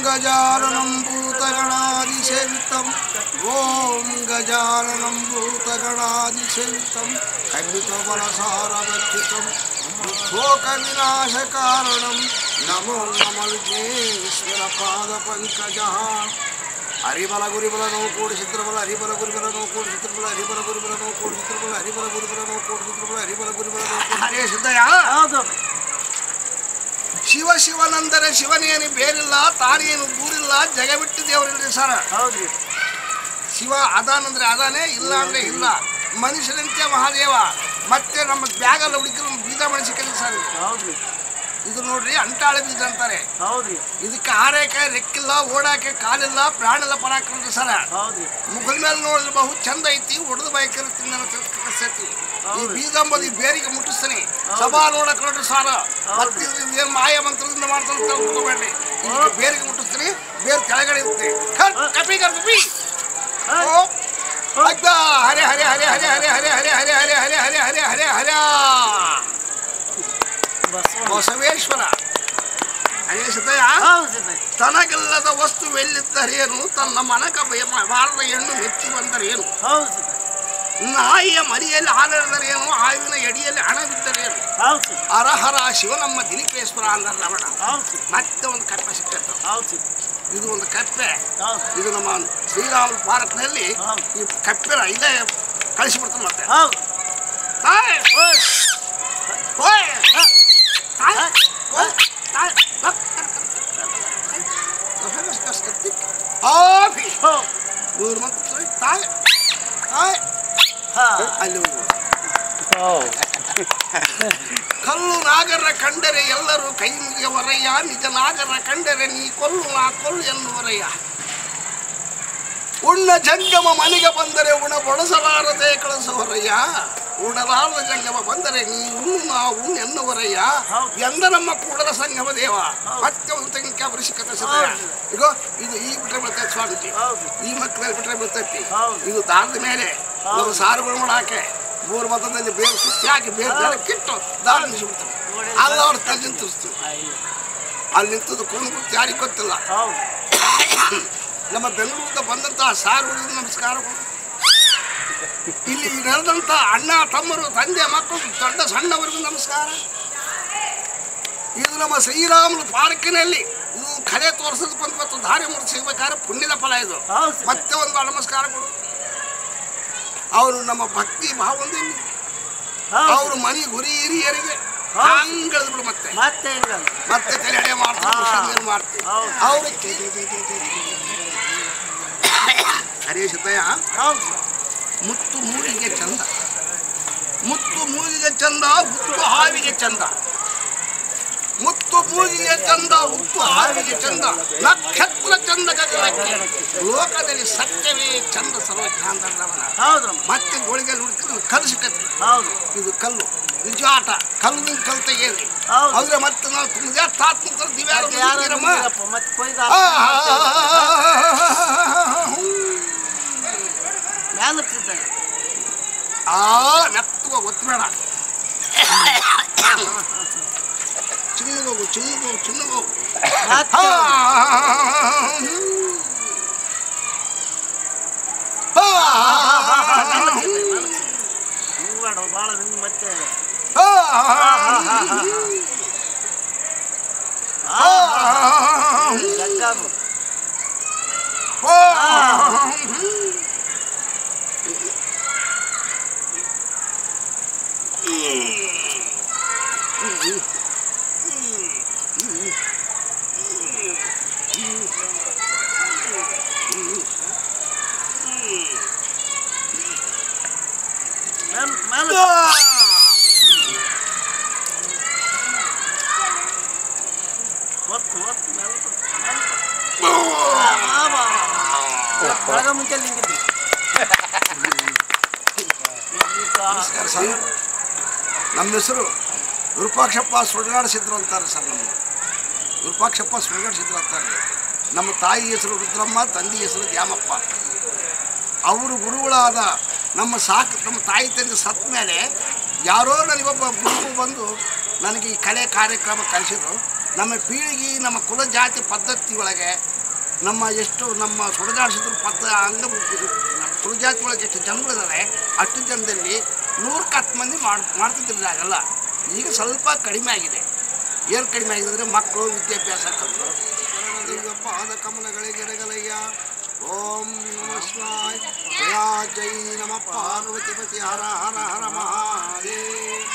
ಗಜಾನನಂ ಭೂತಗಣಾದಿಸೇವಿತಂ ಓಂ ಗಜಾನನಂ ಭೂತಗಣಾದಿಸೇವಿತಂ ಖಂಡಿತಬಲಸಾರವಚ್ಯುತಂ ಶೋಕ ವಿನಾಶ ಕಾರಣಂ ನಮೋ ನಮಲ್ಗೇಶ್ವರ ಪಾದ ಪಂಕಜ ಹರಿಬಲ ಗುರಿಬಲ ನೋವು ಕೂಡಿ ಚಿತ್ರಬಲ ಹರಿಬಲ ಗುರಿಬಲ ನೋವು ಕೂಡಿ ಚಿತ್ರಬಲ ಹರಿಬಲ ಗುರಿಬಲ ನೋವು ಕೂಡಿ ಚಿತ್ರಬಲ ಹರಿಬಲ ಗುರಿಬಲ ನೋವು ಕೂಡಿ ಚಿತ್ರಬಲ ಹರಿಬಲ ಗುರಿಬಲ ನೋವು ಕೂಡಿ ಹರೇ ಸಿದ್ದಯ್ಯ ಹೌದು ಶಿವ ಶಿವನಂದರೆ ಶಿವನೇನು ಬೇರಿಲ್ಲ ತಾನೇನು ದೂರಿಲ್ಲ ಜಗ ಬಿಟ್ಟು ದೇವರಿಲ್ರಿ ಸರ ಹೌದ್ರಿ ಶಿವ ಅದಾನಂದ್ರೆ ಅದಾನೇ ಇಲ್ಲ ಅಂದ್ರೆ ಇಲ್ಲ ಮನುಷ್ಯನಂತೆ ಮಹಾದೇವ ಮತ್ತೆ ನಮ್ಮ ಬ್ಯಾಗಲ್ಲ ಹುಡುಕರು ಬೀಜ ಮೆಣಸಿಕಲ್ಲಿ ಸರ್ ಇದು. ಹೌದ್ರಿ ಇದು ನೋಡ್ರಿ ಅಂಟಾಳೆ ಬೀಜ ಅಂತಾರೆ ಹೌದ್ರಿ ಇದಕ್ಕೆ ಆರೈಕೆ ರೆಕ್ಕಿಲ್ಲ ಓಡಾಕೆ ಕಾಲಿಲ್ಲ ಪ್ರಾಣಿಲ್ಲ ಪರಾಕ್ರಮ ಸರ ಹೌದ್ರಿ ಮುಖದ ಮೇಲೆ ನೋಡಿದ್ರೆ ಬಹು ಚಂದ ಐತಿ ಹೊಡೆದು ಬೈಕರ್ ತಿನ್ನ ಕಸೈತಿ ಈ ಬೀಜ ಅಂಬದು ಈ ಬೇರಿಗೆ ಮುಟ್ಟಿಸ್ತಾನೆ ಸಭಾ ನೋಡಕ್ ನೋಡ್ರಿ ಸಾರ ಮತ್ತೆ ಇದು ಏನ್ ಮಾಯ ಮಂತ್ರದಿಂದ ಮಾಡ್ತಾನೆ ಅಂತ ತಿಳ್ಕೊಬೇಡ್ರಿ ಇದಕ್ಕೆ ಬೇರಿಗೆ ಮುಟ್ಟಿಸ್ತೀನಿ ಬೇರೆ ಕೆಳಗಡೆ ಇರುತ್ತೆ ಕಟ್, ಕಪಿ ಕರ್ ಕಪಿ ಓ ಅಗ್ಗ ಹರೆ ಹರೆ ಹರೆ ಹರೆ ಹರೆ ಹರೆ ಹರೆ ಹರೆ ಹರೆ ಹರೆ ಹರೆ ಹರೆ ಹರೆ ಹರೆ ಬಸವ ಬಸವೇಶ್ವರ ಹರೇ ಸಿದ್ದಯ್ಯ ಹೌದು ಸಿದ್ಧಾಯ್ ತನಗಿಲ್ಲದ ವಸ್ತು ಎಲ್ಲಿದ್ದರೇನು ತನ್ನ ಮನಕ ಬಾರದ ಹೆಣ್ಣು ಮೆಚ್ಚಿ ಬಂದರೇನು ಹೌದು ಸಿದ್ಧಾಯ್ ನಾಯಿಯ ಮರಿಯಲ್ಲಿ ಹಾಲೆಳೆದರೇನು ಆಯುವಿನ ಎಡಿಯಲ್ಲಿ ಹಣ ಬಿದ್ದರೇನು ಹೌದು ಸಿದ್ಧ ಅರಹರ ಶಿವ ನಮ್ಮ ದಿಲೀಪೇಶ್ವರ ಅಂದ ರಮಣ ಹೌದು ಸಿದ್ಧ ಮತ್ತೆ ಒಂದು ಕಪ್ಪೆ ಸಿಕ್ಕತ್ತು ಹೌದು ಸಿದ್ಧ ಇದು ಒಂದು ಕಪ್ಪೆ ಹೌದು ಇದು ನಮ್ಮ ಶ್ರೀರಾಮ ಪಾರ್ಕ್ನಲ್ಲಿ ಹೌದು. ಈ ಕಪ್ಪೆನ ಇಲ್ಲೇ ಕಳಿಸಿಬಿಡ್ತಾನೆ ಮತ್ತೆ ಹೌದು ತಾಯ್ ಓಯ್ ಹೋಯ್ ಹ, ತಾಯ್ ಹ, ಹೋಯ್ ತಾಯ್ ಲಕ್, ಆಫಿ ಹೋ, ಮೂರು ಮಂತ್ರ ತಾಯ್ ತಾಯ್ ಹ, ಅಲ್ಲಿ ಹೋಗು. ಕಲ್ಲು ನಾಗರ ಕಂಡರೆ ಎಲ್ಲರೂ ಕೈ ಮುಗಿಯವರಯ್ಯ ನಿಜ ನಾಗರ ಕಂಡರೆ ನೀ ಕೊಲ್ಲು ನಾ ಕೊಲ್ಲು ಎನ್ನುವರಯ್ಯ ಉಣ್ಣ ಜಂಗಮ ಮನೆಗೆ ಬಂದರೆ ಉಣ ಬಡಸಲಾರದೆ ಕಳಿಸುವರಯ್ಯ ಉಣಲಾರದ ಜಂಗಮ ಬಂದರೆ ನೀ ಉಣ್ಣು ನಾ ಉಣ್ಣು ಎನ್ನುವರಯ್ಯ ಹೌದು. ಎಂದ ನಮ್ಮ ಕೂಡಲ ಸಂಗಮ ದೇವ ಮತ್ತೆ ಒಂದು ತೆಂಗಿನಕಾಯಿ ವೃಷಿಕತೆ ಹೌದು. ಈಗ ಇದು ಈ ಬಿಟ್ರೆ ಬರ್ತೈತೆ ಸ್ವಾಮೀಜಿ ಹೌದು ಈ ಮಕ್ಕಳಲ್ಲಿ ಬಿಟ್ರೆ ಬರ್ತೈತಿ ಹೌದು. ಇದು ದಾರದ ಮೇಲೆ ಹೌದು. ನಮ್ಮ ಸಾರುಗಳು ಮಾಡಾಕೆ ಮೂರು ಮತದಲ್ಲಿ ಬೇರೆ ಸುತ್ತಿ ಹಾಕಿ ಬೇರೆ ದಡಕ್ಕಿಟ್ಟು ದಾರ ನಿಲ್ಲಿಸ್ಬಿಡ್ತಾರೆ ನೋಡಿ. ಅಲ್ಲ ಅವ್ರ ತಲೆ ನಿಂತಿಸ್ತೀವಿ ಅಯ್ಯೋ. ಅಲ್ಲಿ ನಿಂತದ್ದು ಕುಣ್ ಗುರ್ತು ಯಾರಿಗೆ ಗೊತ್ತಿಲ್ಲ ಹೌದು ನಮ್ಮ ಬೆಂಗಳೂರಿಂದ ಬಂದಂತಹ ಸಾರುಗಳಿಗೆ ನಮಸ್ಕಾರಗಳು ಇಲ್ಲಿ ನಡೆದಂತ ಅಣ್ಣ ತಮ್ಮರು ತಂದೆ ಮಕ್ಕಳು ದೊಡ್ಡ ಸಣ್ಣವರಿಗೂ ನಮಸ್ಕಾರ ಇದು ನಮ್ಮ ಶ್ರೀರಾಮನ ಪಾರ್ಕಿನಲ್ಲಿ ಇದು ಕಲೆ ತೋರಿಸೋದು ಬಂದು ಮತ್ತು ದಾರಿ ಮುರಿದು ಸಿಗ್ಬೇಕಾದ್ರೆ ಪುಣ್ಯದ ಫಲ ಇದು ಹೌದು ಸಿದ್ಧ ಮತ್ತೆ ಒಂದು ನಮಸ್ಕಾರ ಕೊಡು ಅವರು ನಮ್ಮ ಭಕ್ತಿ ಭಾವದಿಂದ ಹೌದು ಅವ್ರ ಮನೆ ಗುರಿ ಹಿರಿಯರಿಗೆ ಹೌದು. ಹಂಗಳ್ದು ಬಿಡು ಮತ್ತೆ ಮತ್ತೆ ಹಿಂಗಲ್ಲ ಮತ್ತೆ ತೆರೆಡೆ ಮಾಡ್ತಾರೆ ಹಾ. ಮುಸ್ಲಿಮರು ಮಾಡ್ತೀವಿ ಹೌದು. ಅವ್ರು ಹರೇ ಸಿದ್ದಯ್ಯ ಹೌದು ಮುತ್ತು ಮೂಗಿಗೆ ಚಂದ ಮುತ್ತು ಮೂಗಿಗೆ ಚಂದ ಹುತ್ತು ಹಾವಿಗೆ ಚಂದ ಮುತ್ತು ಮೂಗಿಗೆ ಚಂದ ಹುತ್ತು ಹಾವಿಗೆ ಚಂದ ನಕ್ಷತ್ರ ಚಂದ ಗಗನಕ್ಕೆ ಲೋಕದಲ್ಲಿ ಸತ್ಯವೇ ಚಂದ ಸರ್ವಜ್ಞಾನದವನ ಹೌದು ರಮ್ಮ. ಮತ್ತೆ ಗೋಳಿಗೆ ಹುಡುಕಿದ್ರೆ ಕಲ್ಲು ಸಿಕ್ಕತ್ತೆ ಹೌದು ಇದು ಕಲ್ಲು ನಿಜ ಆಟ ಕಲ್ಲು ಕಲ್ ತೆಗೆಯಲಿ ಹೌದು. ಅಂದ್ರೆ ಮತ್ತೆ ನಾವು ತುಂಬ ತಾತ್ ದಿವ್ಯಾರ ಮತ್ತೆ ಯಾರು ಮುಂದಿರಮ್ಮ. ಬಂದಿರಪ್ಪ? ಮತ್ತೆ ಕೊಯ್ದು ಆ, ಮ್ಯಾಲಕ್ಕೆ ಸಿದ್ಧಾಯ್ ಆ ಮೆತ್ತುವ ಒತ್ತಬೇಡ ಚಿನ್ನಗೋಗು ಚಿನ್ನಗೋಗು ಚಿನ್ನಗೋಗು ಮತ್ತೆ ಹಿಂಗ್ ಮಾಡು, ಭಾಳ ಹಿಂಗ್ ಮತ್ತೆ ಜಗ್ಗಾದು ಮ್ಯಾಲ್ ಮ್ಯಾಲ ಒತ್ತು ಒತ್ತು ಮ್ಯಾಲ ಬೆಳಗ ಮುಂಚೆ ಹಿಂಗಿದ್ರಿ ನಮಸ್ಕಾರ ಸರ್ ನಮ್ಮ ಹೆಸರು ವಿರೂಪಾಕ್ಷಪ್ಪ ಸುಳ್ಗಾಡ ಸಿದ್ರು ಅಂತಾರೆ ಸರ್ ನಮ್ಮ ವಿರೂಪಾಕ್ಷಪ್ಪ ಸುಳ್ಗಾಡ ಸಿದ್ರು ಅಂತಾರೆ ನಮ್ಮ ತಾಯಿ ಹೆಸರು ರುದ್ರಮ್ಮ ತಂದೆ ಹೆಸರು ದ್ಯಾಮಪ್ಪ ಅವರು ಗುರುಗಳಾದ ನಮ್ಮ ಸಾಕು ನಮ್ಮ ತಾಯಿ ತಂದೆ ಸತ್ತ ಮೇಲೆ ಯಾರೋ ನನಗೊಬ್ಬ ಗುರುಗಳು ಬಂದು ನನಗೆ ಈ ಕಲೆ ಕಾರ್ಯಕ್ರಮ ಕಲಿಸಿದ್ರು ನಮ್ಮ ಪೀಳಿಗೆ ನಮ್ಮ ಕುಲ ಜಾತಿ ಪದ್ಧತಿ ಒಳಗೆ ನಮ್ಮ ಎಷ್ಟು ನಮ್ಮ ಸುಡಗಾಡಿಸಿದ್ರು ಪದ್ಧ ಅಂಗ ನಮ್ಮ ಕುಲ ಜಾತಿ ಒಳಗೆ ಎಷ್ಟು ಜನಗಳಿದ್ದಾರೆ ಅಷ್ಟು ಜನದಲ್ಲಿ ನೂರಕ್ಕೆ ಹತ್ತು ಮಂದಿ ಮಾಡ್ ಮಾಡ್ತಿದ್ದಿಲ್ಲ ಆಗಲ್ಲ ಈಗ ಸ್ವಲ್ಪ ಕಡಿಮೆ ಆಗಿದೆ ಏನು ಕಡಿಮೆ ಆಗಿದೆ ಅಂದರೆ ಮಕ್ಕಳು ವಿದ್ಯಾಭ್ಯಾಸ ಕಲಿತು ಈಗ ಪಾದ ಕಮಲಗಳಿಗೆ ಎರಗಲಯ್ಯ ಓಂ ನಮ ಶಿವಾಯ ಜಯ ಜೈ ನಮ ಪಾರ್ವತಿ ಪತಿ ಹರ ಹರ ಹರ ಮಹಾದೇವ